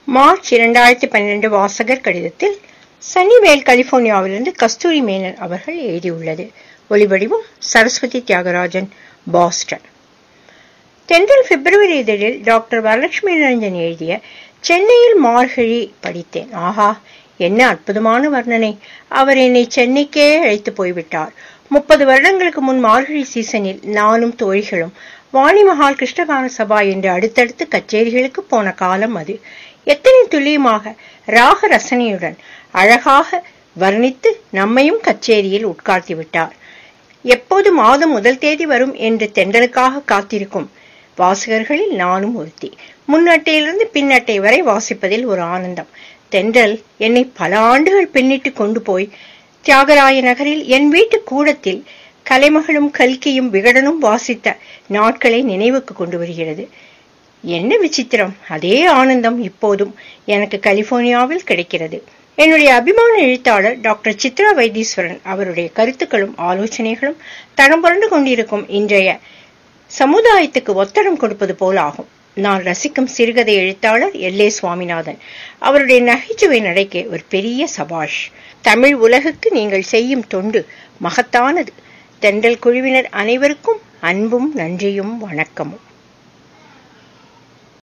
March இரண்டாயிரத்தி பன்னிரண்டு வாசகர் கடிதத்தில் சன்னிவேல் கலிபோர்னியாவிலிருந்து கஸ்தூரி மேனன் அவர்கள் எழுதியுள்ளது ஒலிவடிவம் சரஸ்வதி தியாகராஜன் பாஸ்டன் தென்றல் பிப்ரவரி இதழில் டாக்டர் வரலட்சுமி நிரஞ்சன் எழுதிய சென்னையில் மார்கழி படித்தேன் ஆஹா என்ன அற்புதமான வர்ணனை அவர் என்னை சென்னைக்கே அழைத்து போய்விட்டார் முப்பது வருடங்களுக்கு முன் மார்கழி சீசனில் நானும் தோழிகளும் வாணிமஹால் கிருஷ்ணகான சபா என்று அடுத்தடுத்து கச்சேரிகளுக்கு போன காலம் அது எத்தனை துல்லியமாக ராக ரசனையுடன் அழகாக வர்ணித்து நம்மையும் கச்சேரியில் உட்கார்த்தி விட்டார் எப்போது மாதம் முதல் தேதி வரும் என்று தென்றலுக்காக காத்திருக்கும் வாசகர்களில் நானும் ஒருத்தி முன்னட்டையிலிருந்து பின்னட்டை வரை வாசிப்பதில் ஒரு ஆனந்தம் தென்றல் என்னை பல ஆண்டுகள் பின்னிட்டு கொண்டு போய் தியாகராய நகரில் என் வீட்டு கூடத்தில் கலைமகளும் கல்கியும் விகடனும் வாசித்த நாட்களை நினைவுக்கு கொண்டு வருகிறது என்ன விசித்திரம் அதே ஆனந்தம் இப்போதும் எனக்கு கலிபோர்னியாவில் கிடைக்கிறது என்னுடைய அபிமான எழுத்தாளர் டாக்டர் சித்ரா வைத்தீஸ்வரன் அவருடைய கருத்துக்களும் ஆலோசனைகளும் தடம் புரண்டு கொண்டிருக்கும் இன்றைய சமுதாயத்துக்கு ஒத்தடம் கொடுப்பது போல் ஆகும் நான் ரசிக்கும் சிறுகதை எழுத்தாளர் எல் ஏ சுவாமிநாதன் அவருடைய நகைச்சுவை நடைக்கு ஒரு பெரிய சபாஷ் தமிழ் உலகுக்கு நீங்கள் செய்யும் தொண்டு மகத்தானது தென்றல் குழுவினர் அனைவருக்கும் அன்பும் நன்றியும் வணக்கமும்